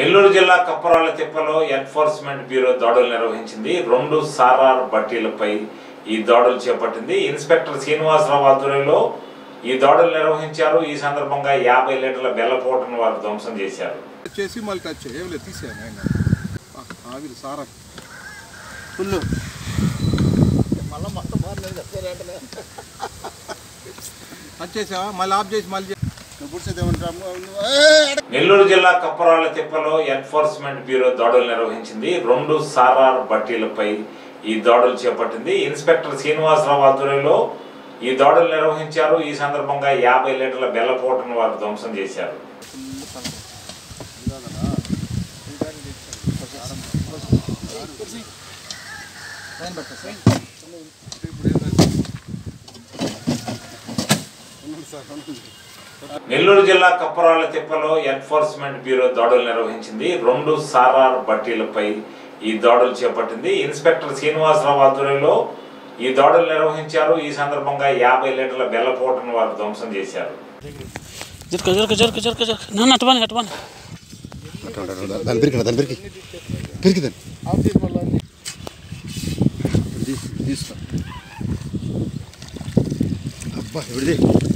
నెల్లూరు జిల్లా కప్పరాల తిప్పలో enforcement bureau దాడులు నిర్వహించింది రెండు సారార్ బట్టీలపై ఈ దాడులు చేపట్టింది ఇన్స్పెక్టర్ శ్రీనివాసరావు ఆధ్వర్యంలో ఈ దాడులు నిర్వహించారు ఈ సందర్భంగా యాభై లీటర్ల బెల్లపోటును వారు ధ్వంసం చేశారు చేసి మళ్ళీ టచ్ చేయి. ఏం లేదు తీసేయాలి ఆయన ఆవిరి సారా ఫుల్ టచ్ చేసావా మళ్ళీ ఆఫ్ చేసి మళ్ళీ నెల్లూరు జిల్లా కప్పరాల తిప్పలో ఎన్ఫోర్స్మెంట్ బ్యూరో దాడులు నిర్వహించింది రెండు సారార్ బట్టీలపై ఈ దాడులు చేపట్టింది ఇన్స్పెక్టర్ శ్రీనివాసరావు ఆధ్వర్యంలో ఈ దాడులు నిర్వహించారు ఈ సందర్భంగా యాభై లీటర్ల బెల్లపోటును వారు ధ్వంసం చేశారు నెల్లూరు జిల్లా కప్పరాల తిప్పలో ఎన్ఫోర్స్మెంట్ బ్యూరో దాడులు నిర్వహించింది రెండు సారార్ బట్టీలపై ఈ దాడులు చేపట్టింది ఇన్స్పెక్టర్ శ్రీనివాసరావు ఆధ్వర్యంలో ఈ దాడులు నిర్వహించారు ఈ సందర్భంగా యాభై లీటర్ల బెల్లపోటును వారు ధ్వంసం చేశారు జరక జరక జరక జరక జరక నన్ను అటువని అటువని దాని పెరిగి దాని పెరిగి పెరిగి దాన్ని ఆఫ్ చేసి మళ్ళీ తీసుకో అబ్బా ఎవరిది